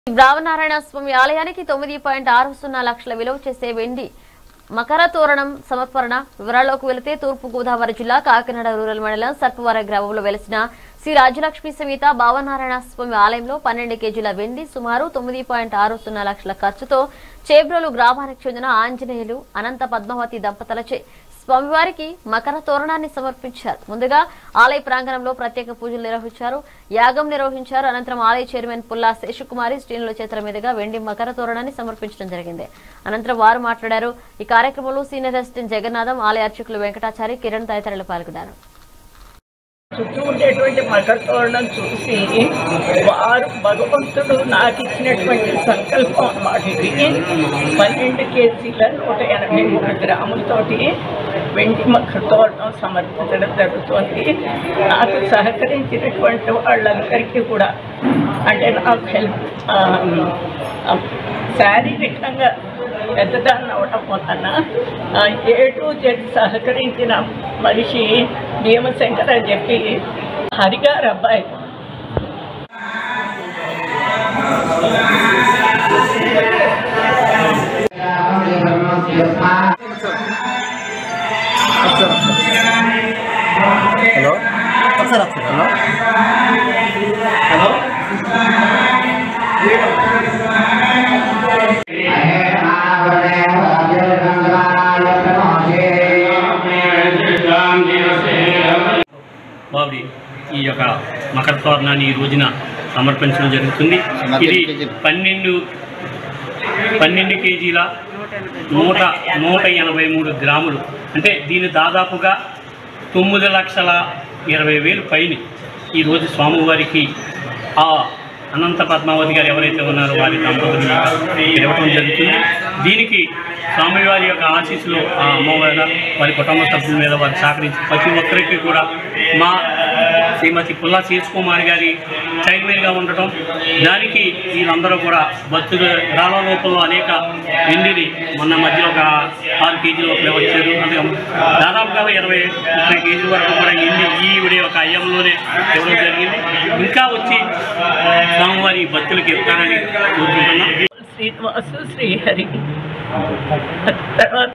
బ్రాహ్మనారాయణ స్వామి ఆలయానికి తొమ్మిది పాయింట్ ఆరు సున్నా లక్షల విలువ చేసే వెండి మకర తోరణం సమర్పణ వివరాల్లోకి వెళితే తూర్పు గోదావరి జిల్లా కాకినాడ రూరల్ మండలం సర్పవరం గ్రామంలో వెలిసిన శ్రీ రాజలక్ష్మి సమేత భావనారాయణ స్వామి ఆలయంలో పన్నెండు కేజీల వెండి సుమారు తొమ్మిది పాయింట్ ఆరు సున్నా లక్షల ఖర్చుతో చేబ్రోలు గ్రామానికి చెందిన ఆంజనేయులు అనంత పద్మావతి దంపతులచే స్వామివారికి మకర తోరణాన్ని సమర్పించారు ముందుగా ఆలయ ప్రాంగణంలో ప్రత్యేక పూజలు నిర్వహించారు యాగం నిర్వహించారు అనంతరం ఆలయ చైర్మన్ పుల్లా శేషకుమారి శ్రీనుల చేతుల మీదుగా వెండి మకర తోరణాన్ని సమర్పించడం జరిగింది అనంతరం వారు మాట్లాడారు ఈ కార్యక్రమంలో సీనియర్ అసిస్టెంట్ జగన్నాథం ఆలయ అర్చకులు వెంకటాచారి కిరణ్ తదితరులు పాల్గొన్నారు చుట్టూ ఉండేటువంటి మకర తోరణం చూసి వారు భగవంతుడు నాకు ఇచ్చినటువంటి సంకల్పం అన్నమాట ఇది పన్నెండు కేజీల నూట ఎనభై మూడు గ్రాములతోటి వెండి మకర తోరణం సమర్పించడం జరుగుతుంది నాకు సహకరించినటువంటి వాళ్ళందరికీ కూడా అంటే నాకు హెల్ప్ ఆ, ఆ, శారీరకంగా పెద్దదాన్ని అవడం వలన ఆ, ఏ టు జెడ్ సహకరించిన మనిషి భీమశంకర్ అని చెప్పి హరిగారు అబ్బాయి హలో ఒకసారి ఒకసారి హలో హలో బాబు ఈ యొక్క మకర తోరణాన్ని ఈ రోజున సమర్పించడం జరుగుతుంది ఇది పన్నెండు పన్నెండు కేజీల నూట నూట ఎనభై మూడు గ్రాములు అంటే దీని దాదాపుగా తొమ్మిది లక్షల ఇరవై వేలు పైన ఈరోజు స్వామివారికి ఆ అనంత పద్మావతి గారు ఎవరైతే ఉన్నారో వారి దంపతులు ఇవ్వటం జరుగుతుంది దీనికి స్వామివారి యొక్క ఆశీస్సులు ఆ అమ్మవారి వారి కుటుంబ సభ్యుల మీద వారు సహకరించి ప్రతి ఒక్కరికి కూడా మా శ్రీమతి పుల్లా శేషకుమారి గారి చైర్మన్గా ఉండటం దానికి వీళ్ళందరూ కూడా భక్తులు రాళ్ళ రూపంలో అనేక ఎండిని మొన్న మధ్యలో ఒక ఆరు కేజీలు ఒకటే వచ్చారు అందుకే దాదాపుగా ఇరవై ముప్పై కేజీల వరకు కూడా ఎండి ఈవిడ యొక్క అయ్యంలోనే ఇవ్వడం జరిగింది ఇంకా వచ్చి స్వామివారి భక్తులకి ఇస్తారని కోరుకుంటున్నాం శ్రీనివాసు శ్రీహరి తర్వాత